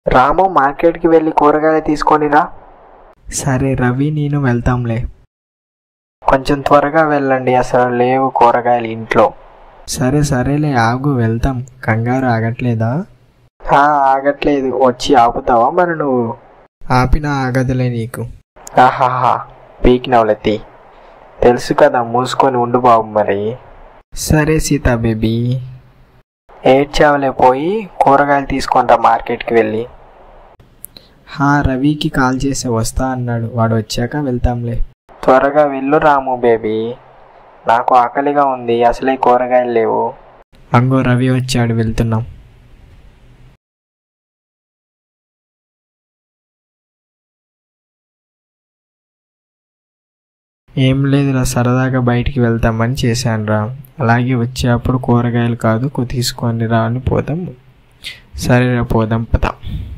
రాము మార్కెట్కి వెళ్ళి కూరగాయలు తీసుకొనిరా సరే రవి నేను వెళ్తాంలే కొంచెం త్వరగా వెళ్ళండి అసలు లేవు కూరగాయలు ఇంట్లో సరే సరేలే ఆగు వెళ్తాం కంగారు ఆగట్లేదా ఆ, ఆగట్లేదు వచ్చి ఆపుతావా మరి నువ్వు ఆపినా ఆగదులే నీకు ఆహాహా పీకినవులెత్తి తెలుసు కదా మూసుకొని ఉండు బాబు మరి సరే సీత బేబీ ఏడ్చావులే పోయి కూరగాయలు తీసుకుంటా మార్కెట్కి వెళ్ళి హా రవికి కాల్ చేసి వస్తా అన్నాడు వాడు వచ్చాక వెళ్తాంలే త్వరగా వెళ్ళు రాము బేబీ నాకు ఆకలిగా ఉంది అసలే కూరగాయలు లేవు అంగో రవి వచ్చాడు వెళ్తున్నాం ఏం లేదురా సరదాగా బయటికి వెళ్తామని చేశానురా అలాగే వచ్చేటప్పుడు కూరగాయలు కాదు కొ- తీసుకొని రా అని పోదాం సరేరా పోదాం పద